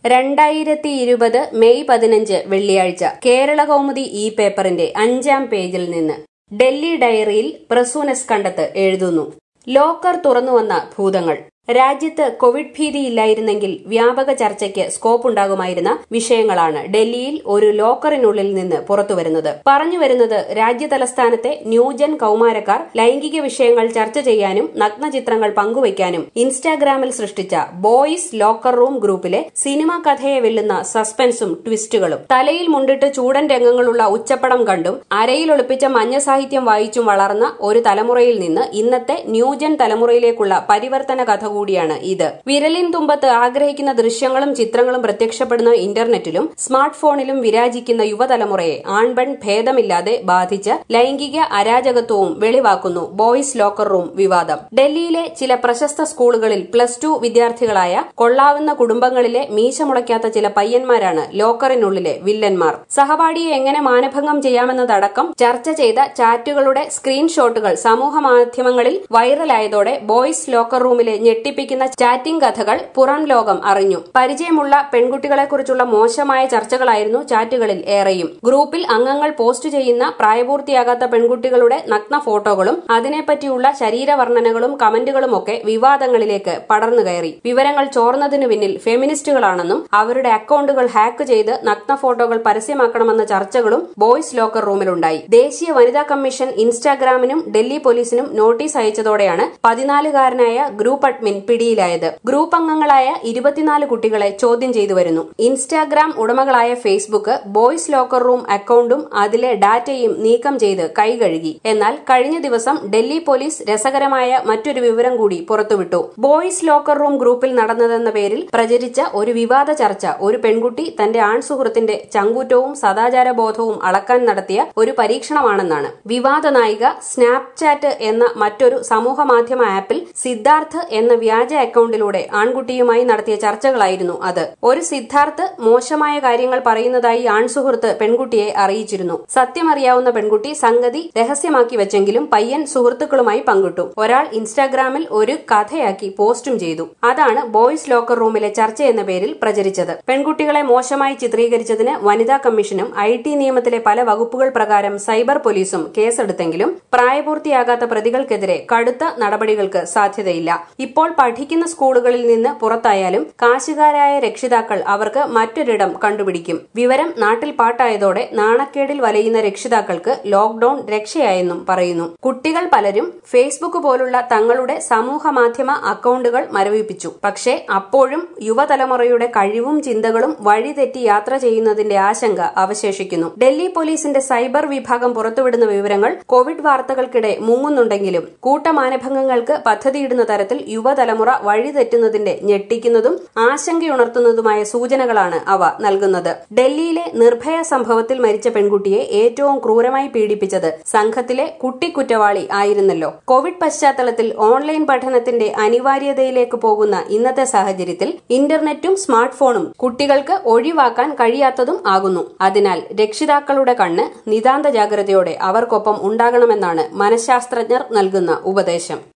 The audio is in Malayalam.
രണ്ടായിരത്തി ഇരുപത് മെയ് പതിനഞ്ച് വെള്ളിയാഴ്ച കേരള കൗമുദി ഈ പേപ്പറിന്റെ അഞ്ചാം പേജിൽ നിന്ന് ഡൽഹി ഡയറിയിൽ പ്രസൂനസ് കണ്ടത്ത് എഴുതുന്നു ലോക്കർ തുറന്നുവന്ന ഭൂതങ്ങൾ രാജ്യത്ത് കോവിഡ് ഭീതിയില്ലായിരുന്നെങ്കിൽ വ്യാപക ചർച്ചയ്ക്ക് സ്കോപ്പ് ഉണ്ടാകുമായിരുന്ന വിഷയങ്ങളാണ് ഡൽഹിയിൽ ഒരു ലോക്കറിനുള്ളിൽ നിന്ന് പുറത്തുവരുന്നത് പറഞ്ഞുവരുന്നത് രാജ്യ തലസ്ഥാനത്തെ ന്യൂജൻ കൌമാരക്കാർ ലൈംഗിക വിഷയങ്ങൾ ചർച്ച ചെയ്യാനും നഗ്നചിത്രങ്ങൾ പങ്കുവയ്ക്കാനും ഇൻസ്റ്റാഗ്രാമിൽ സൃഷ്ടിച്ച ബോയ്സ് ലോക്കർ റൂം ഗ്രൂപ്പിലെ സിനിമാ കഥയെ വെല്ലുന്ന സസ്പെൻസും ട്വിസ്റ്റുകളും തലയിൽ മുണ്ടിട്ട് ചൂടൻ രംഗങ്ങളുള്ള ഉച്ചപ്പടം കണ്ടും അരയിൽ ഒളിപ്പിച്ച മഞ്ഞ സാഹിത്യം വായിച്ചും വളർന്ന ഒരു തലമുറയിൽ നിന്ന് ഇന്നത്തെ ന്യൂജൻ തലമുറയിലേക്കുള്ള പരിവർത്തന കഥ കൂടിയാണ് ഇത് വിരലിൻ തുമ്പത്ത് ആഗ്രഹിക്കുന്ന ദൃശ്യങ്ങളും ചിത്രങ്ങളും പ്രത്യക്ഷപ്പെടുന്ന ഇന്റർനെറ്റിലും സ്മാർട്ട് ഫോണിലും വിരാജിക്കുന്ന യുവതലമുറയെ ആൺപെൺ ഭേദമില്ലാതെ ബാധിച്ച ലൈംഗിക അരാജകത്വവും വെളിവാക്കുന്നു ബോയ്സ് ലോക്കർ റൂം വിവാദം ഡൽഹിയിലെ ചില പ്രശസ്ത സ്കൂളുകളിൽ പ്ലസ് ടു വിദ്യാർത്ഥികളായ കൊള്ളാവുന്ന കുടുംബങ്ങളിലെ മീശ മുളയ്ക്കാത്ത ചില പയ്യന്മാരാണ് ലോക്കറിനുള്ളിലെ വില്ലന്മാർ സഹപാഠിയെ എങ്ങനെ മാനഭംഗം ചെയ്യാമെന്നതടക്കം ചർച്ച ചെയ്ത ചാറ്റുകളുടെ സ്ക്രീൻഷോട്ടുകൾ സമൂഹ മാധ്യമങ്ങളിൽ വൈറലായതോടെ ബോയ്സ് ലോക്കർ റൂമിലെ ഞെട്ടിപ്പിക്കുന്ന ചാറ്റിംഗ് കഥകൾ പുറം ലോകം അറിഞ്ഞു പരിചയമുള്ള പെൺകുട്ടികളെക്കുറിച്ചുള്ള മോശമായ ചർച്ചകളായിരുന്നു ചാറ്റുകളിൽ ഏറെയും ഗ്രൂപ്പിൽ അംഗങ്ങൾ പോസ്റ്റ് ചെയ്യുന്ന പ്രായപൂർത്തിയാകാത്ത പെൺകുട്ടികളുടെ നഗ്ന ഫോട്ടോകളും അതിനെപ്പറ്റിയുള്ള ശരീരവർണ്ണനകളും കമന്റുകളുമൊക്കെ വിവാദങ്ങളിലേക്ക് പടർന്നു കയറി വിവരങ്ങൾ ചോർന്നതിനു പിന്നിൽ ഫെമിനിസ്റ്റുകളാണെന്നും അവരുടെ അക്കൌണ്ടുകൾ ഹാക്ക് ചെയ്ത് നഗ്ന ഫോട്ടോകൾ പരസ്യമാക്കണമെന്ന ചർച്ചകളും ബോയ്സ് ലോക്കർ റൂമിലുണ്ടായി ദേശീയ വനിതാ കമ്മീഷൻ ഇൻസ്റ്റാഗ്രാമിനും ഡൽഹി പോലീസിനും നോട്ടീസ് അയച്ചതോടെയാണ് പതിനാലുകാരനായ ഗ്രൂപ്പ് അഡ്മിൻ പിടിയിലായത് ഗ്രൂപ്പ് അംഗങ്ങളായ ഇരുപത്തിനാല് കുട്ടികളെ ചോദ്യം ചെയ്തു വരുന്നു ഇൻസ്റ്റാഗ്രാം ഉടമകളായ ഫേസ്ബുക്ക് ബോയ്സ് ലോക്കർ റൂം അക്കൌണ്ടും അതിലെ ഡാറ്റയും നീക്കം ചെയ്ത് കൈകഴുകി എന്നാൽ കഴിഞ്ഞ ദിവസം ഡൽഹി പോലീസ് രസകരമായ മറ്റൊരു വിവരം കൂടി പുറത്തുവിട്ടു ബോയ്സ് ലോക്കർ റൂം ഗ്രൂപ്പിൽ നടന്നതെന്ന പേരിൽ പ്രചരിച്ച ഒരു വിവാദ ചർച്ച ഒരു പെൺകുട്ടി തന്റെ ആൺ സുഹൃത്തിന്റെ ചങ്കൂറ്റവും സദാചാര ബോധവും അളക്കാൻ നടത്തിയ ഒരു പരീക്ഷണമാണെന്നാണ് വിവാദ നായിക സ്നാപ്ചാറ്റ് എന്ന മറ്റൊരു സമൂഹ മാധ്യമ ആപ്പിൽ സിദ്ധാർത്ഥ് എന്ന വ്യാജ അക്കൌണ്ടിലൂടെ ആൺകുട്ടിയുമായി നടത്തിയ ചർച്ചകളായിരുന്നു അത് ഒരു സിദ്ധാർത്ഥ് മോശമായ കാര്യങ്ങൾ പറയുന്നതായി ആൺസുഹൃത്ത് പെൺകുട്ടിയെ അറിയിച്ചിരുന്നു സത്യമറിയാവുന്ന പെൺകുട്ടി സംഗതി രഹസ്യമാക്കി വെച്ചെങ്കിലും പയ്യൻ സുഹൃത്തുക്കളുമായി പങ്കിട്ടു ഒരാൾ ഇൻസ്റ്റാഗ്രാമിൽ ഒരു കഥയാക്കി പോസ്റ്റും ചെയ്തു അതാണ് ബോയ്സ് ലോക്കർ റൂമിലെ ചർച്ച എന്ന പേരിൽ പ്രചരിച്ചത് പെൺകുട്ടികളെ മോശമായി ചിത്രീകരിച്ചതിന് വനിതാ കമ്മീഷനും ഐ ടി നിയമത്തിലെ പല വകുപ്പുകൾ പ്രകാരം സൈബർ പോലീസും കേസെടുത്തെങ്കിലും പ്രായപൂർത്തിയാകാത്ത പ്രതികൾക്കെതിരെ കടുത്ത നടപടികൾക്ക് സാധ്യതയില്ല ഇപ്പോൾ പഠിക്കുന്ന സ്കൂളുകളിൽ നിന്ന് പുറത്തായാലും കാശുകാരായ രക്ഷിതാക്കൾ അവർക്ക് മറ്റൊരിടം കണ്ടുപിടിക്കും വിവരം നാട്ടിൽ പാട്ടായതോടെ നാണക്കേടിൽ വലയുന്ന രക്ഷിതാക്കൾക്ക് ലോക്ഡൌൺ രക്ഷയായെന്നും പറയുന്നു കുട്ടികൾ പലരും ഫേസ്ബുക്ക് പോലുള്ള തങ്ങളുടെ സമൂഹ മാധ്യമ അക്കൌണ്ടുകൾ മരവിപ്പിച്ചു പക്ഷേ അപ്പോഴും യുവതലമുറയുടെ കഴിവും ചിന്തകളും വഴിതെറ്റി യാത്ര ചെയ്യുന്നതിന്റെ ആശങ്ക അവശേഷിക്കുന്നു ഡൽഹി പോലീസിന്റെ സൈബർ വിഭാഗം പുറത്തുവിടുന്ന വിവരങ്ങൾ കോവിഡ് വാർത്തകൾക്കിടെ മുങ്ങുന്നുണ്ടെങ്കിലും കൂട്ടമാനഭംഗങ്ങൾക്ക് പദ്ധതിയിടുന്ന തരത്തിൽ യുവതലമുറ വഴിതെറ്റുന്നതിന്റെ ഞെട്ടിക്കുന്നതും ആശങ്കയുണർത്തുന്നതുമായ സൂചനകളാണ് അവ നൽകുന്നത് ഡൽഹിയിലെ നിർഭയ സംഭവത്തിൽ മരിച്ച പെൺകുട്ടിയെ ഏറ്റവും ക്രൂരമായി പീഡിപ്പിച്ചത് സംഘത്തിലെ കുട്ടിക്കുറ്റവാളി ആയിരുന്നല്ലോ കോവിഡ് പശ്ചാത്തലത്തിൽ ഓൺലൈൻ പഠനത്തിന്റെ അനിവാര്യതയിലേക്ക് പോകുന്ന ഇന്നത്തെ സാഹചര്യത്തിൽ ഇന്റർനെറ്റും സ്മാർട്ട് ഫോണും കുട്ടികൾക്ക് ഒഴിവാക്കാൻ കഴിയാത്തതും ആകുന്നു അതിനാൽ രക്ഷിതാക്കളുടെ കണ്ണ് നിതാന്ത ജാഗ്രതയോടെ അവർക്കൊപ്പം ഉണ്ടാകണമെന്നാണ് മനഃശാസ്ത്രജ്ഞർ നൽകുന്ന ഉപദേശം